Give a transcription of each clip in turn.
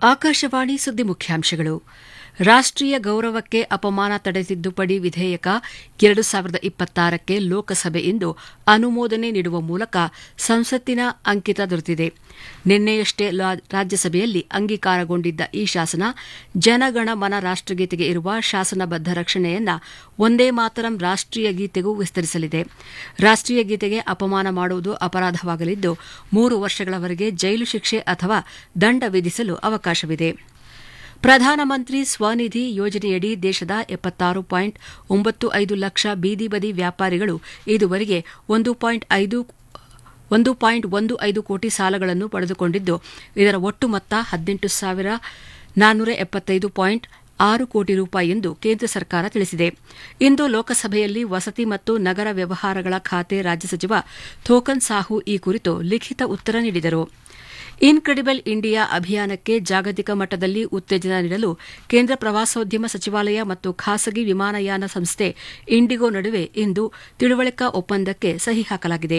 ಆಕಾಶವಾಣಿ ಸುದ್ದಿ ಮುಖ್ಯಾಂಶಗಳು ರಾಷ್ಟೀಯ ಗೌರವಕ್ಕೆ ಅಪಮಾನ ತಡೆ ತಿದ್ದುಪಡಿ ವಿಧೇಯಕ ಎರಡು ಸಾವಿರದ ಇಪ್ಪತ್ತಾರಕ್ಕೆ ಲೋಕಸಭೆ ಇಂದು ಅನುಮೋದನೆ ನೀಡುವ ಮೂಲಕ ಸಂಸತ್ತಿನ ಅಂಕಿತ ದೊರೆತಿದೆ ನಿನ್ನೆಯಷ್ಟೇ ರಾಜ್ಯಸಭೆಯಲ್ಲಿ ಅಂಗೀಕಾರಗೊಂಡಿದ್ದ ಈ ಶಾಸನ ಜನಗಣ ಮನ ರಾಷ್ಟಗೀತೆಗೆ ಇರುವ ಶಾಸನಬದ್ದ ರಕ್ಷಣೆಯನ್ನ ಒಂದೇ ಮಾತರಂ ರಾಷ್ಟೀಯ ಗೀತೆಗೂ ವಿಸ್ತರಿಸಲಿದೆ ರಾಷ್ಟೀಯ ಗೀತೆಗೆ ಅಪಮಾನ ಮಾಡುವುದು ಅಪರಾಧವಾಗಲಿದ್ದು ಮೂರು ವರ್ಷಗಳವರೆಗೆ ಜೈಲು ಶಿಕ್ಷೆ ಅಥವಾ ದಂಡ ವಿಧಿಸಲು ಅವಕಾಶವಿದೆ ಪ್ರಧಾನಮಂತ್ರಿ ಸ್ವನಿಧಿ ಯೋಜನೆಯಡಿ ದೇಶದ ಎಪ್ಪತ್ತಾರು ಪಾಯಿಂಟ್ ಒಂಬತ್ತು ಐದು ಲಕ್ಷ ಬೀದಿ ಬದಿ ವ್ಯಾಪಾರಿಗಳು ಇದುವರೆಗೆ ಒಂದು ಪಾಯಿಂಟ್ ಐದು ಒಂದು ಪಾಯಿಂಟ್ ಒಂದು ಐದು ಕೋಟಿ ಸಾಲಗಳನ್ನು ಪಡೆದುಕೊಂಡಿದ್ದು ಇದರ ಒಟ್ಟು ಮೊತ್ತ ಹದಿನೆಂಟು ಸಾವಿರ ನಾನ್ನೂರ ಎಪ್ಪತ್ತೈದು ಪಾಯಿಂಟ್ ಆರು ಕೋಟಿ ರೂಪಾಯಿ ಎಂದು ಕೇಂದ್ರ ಸರ್ಕಾರ ತಿಳಿಸಿದೆ ಇಂದು ಲೋಕಸಭೆಯಲ್ಲಿ ವಸತಿ ಮತ್ತು ನಗರ ವ್ಯವಹಾರಗಳ ಖಾತೆ ರಾಜ್ಯ ಸಚಿವ ಥೋಕನ್ ಸಾಹು ಈ ಕುರಿತು ಲಿಖಿತ ಉತ್ತರ ನೀಡಿದರು ಇನ್ಕ್ರೆಡಿಬಲ್ ಇಂಡಿಯಾ ಅಭಿಯಾನಕ್ಕೆ ಜಾಗತಿಕ ಮಟ್ಟದಲ್ಲಿ ಉತ್ತೇಜನ ನೀಡಲು ಕೇಂದ್ರ ಪ್ರವಾಸೋದ್ಯಮ ಸಚಿವಾಲಯ ಮತ್ತು ಖಾಸಗಿ ವಿಮಾನಯಾನ ಸಂಸ್ಥೆ ಇಂಡಿಗೋ ನಡುವೆ ಇಂದು ತಿಳುವಳಿಕಾ ಒಪ್ಪಂದಕ್ಕೆ ಸಹಿ ಹಾಕಲಾಗಿದೆ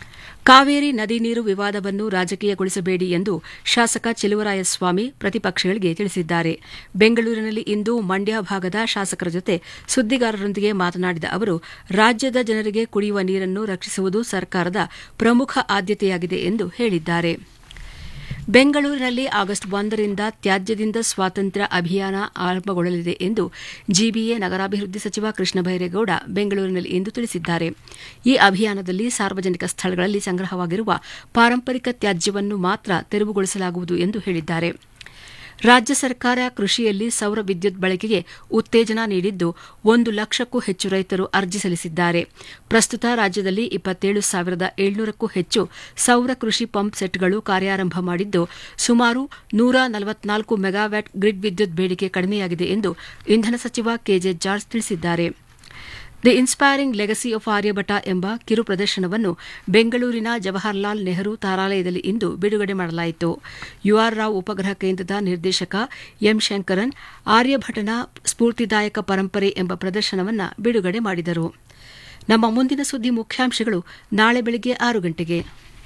ಕಾವೇರಿ ನದಿ ನೀರು ವಿವಾದವನ್ನು ರಾಜಕೀಯಗೊಳಿಸಬೇಡಿ ಎಂದು ಶಾಸಕ ಚೆಲುವರಾಯಸ್ವಾಮಿ ಪ್ರತಿಪಕ್ಷಗಳಿಗೆ ತಿಳಿಸಿದ್ದಾರೆ ಬೆಂಗಳೂರಿನಲ್ಲಿ ಇಂದು ಮಂಡ್ಯ ಭಾಗದ ಶಾಸಕರ ಜೊತೆ ಸುದ್ದಿಗಾರರೊಂದಿಗೆ ಮಾತನಾಡಿದ ಅವರು ರಾಜ್ಯದ ಜನರಿಗೆ ಕುಡಿಯುವ ನೀರನ್ನು ರಕ್ಷಿಸುವುದು ಸರ್ಕಾರದ ಪ್ರಮುಖ ಆದ್ಯತೆಯಾಗಿದೆ ಎಂದು ಹೇಳಿದ್ದಾರೆ ಬೆಂಗಳೂರಿನಲ್ಲಿ ಆಗಸ್ಟ್ ಒಂದರಿಂದ ತ್ಯಾಜ್ಯದಿಂದ ಸ್ವಾತಂತ್ರ್ಯ ಅಭಿಯಾನ ಆರಂಭಗೊಳ್ಳಲಿದೆ ಎಂದು ಜಿಬಿಎ ನಗರಾಭಿವೃದ್ಧಿ ಸಚಿವ ಕೃಷ್ಣ ಬೈರೇಗೌಡ ಬೆಂಗಳೂರಿನಲ್ಲಿ ಇಂದು ತಿಳಿಸಿದ್ದಾರೆ ಈ ಅಭಿಯಾನದಲ್ಲಿ ಸಾರ್ವಜನಿಕ ಸ್ಥಳಗಳಲ್ಲಿ ಸಂಗ್ರಹವಾಗಿರುವ ಪಾರಂಪರಿಕ ತ್ಯಾಜ್ಯವನ್ನು ಮಾತ್ರ ತೆರವುಗೊಳಿಸಲಾಗುವುದು ಎಂದು ಹೇಳಿದ್ದಾರೆ ರಾಜ್ಯ ಸರ್ಕಾರ ಕೃಷಿಯಲ್ಲಿ ಸೌರ ವಿದ್ಯುತ್ ಬಳಕೆಗೆ ಉತ್ತೇಜನ ನೀಡಿದ್ದು ಒಂದು ಲಕ್ಷಕ್ಕೂ ಹೆಚ್ಚು ರೈತರು ಅರ್ಜಿ ಸಲ್ಲಿಸಿದ್ದಾರೆ ಪ್ರಸ್ತುತ ರಾಜ್ಯದಲ್ಲಿ ಇಪ್ಪತ್ತೇಳು ಸಾವಿರದ ಏಳ್ನೂರಕ್ಕೂ ಹೆಚ್ಚು ಸೌರ ಕೃಷಿ ಪಂಪ್ ಸೆಟ್ಗಳು ಕಾರ್ಯಾರಂಭ ಮಾಡಿದ್ದು ಸುಮಾರು ನೂರ ನಲವತ್ನಾಲ್ಕು ಮೆಗಾವ್ಯಾಟ್ ಗ್ರಿಡ್ ವಿದ್ಯುತ್ ಬೇಡಿಕೆ ಕಡಿಮೆಯಾಗಿದೆ ಎಂದು ಇಂಧನ ಸಚಿವ ಕೆಜೆ ಜಾರ್ಜ್ ತಿಳಿಸಿದ್ದಾರೆ the inspiring legacy of Aryabhata ಎಂಬ ಕಿರು ಪ್ರದರ್ಶನವನ್ನು ಬೆಂಗಳೂರಿನ ಜವಾಹರ್ಲಾಲ್ ನೆಹರು ತಾರಾಲಯದಲ್ಲಿ ಇಂದು ಬಿಡುಗಡೆ ಮಾಡಲಾಯಿತು ಯುಆರ್ ರಾವ್ ಉಪಗ್ರಹ ಕೇಂದ್ರದ ನಿರ್ದೇಶಕ ಎಂ ಶಂಕರನ್ ಆರ್ಯಭಟನ ಸ್ಫೂರ್ತಿದಾಯಕ ಪರಂಪರೆ ಎಂಬ ಪ್ರದರ್ಶನವನ್ನು ಬಿಡುಗಡೆ ಮಾಡಿದರು ನಮ್ಮ ಮುಂದಿನ ಸುದ್ದಿ ಮುಖ್ಯಾಂಶಗಳು ನಾಳೆ ಬೆಳಗ್ಗೆ ಆರು ಗಂಟೆಗೆ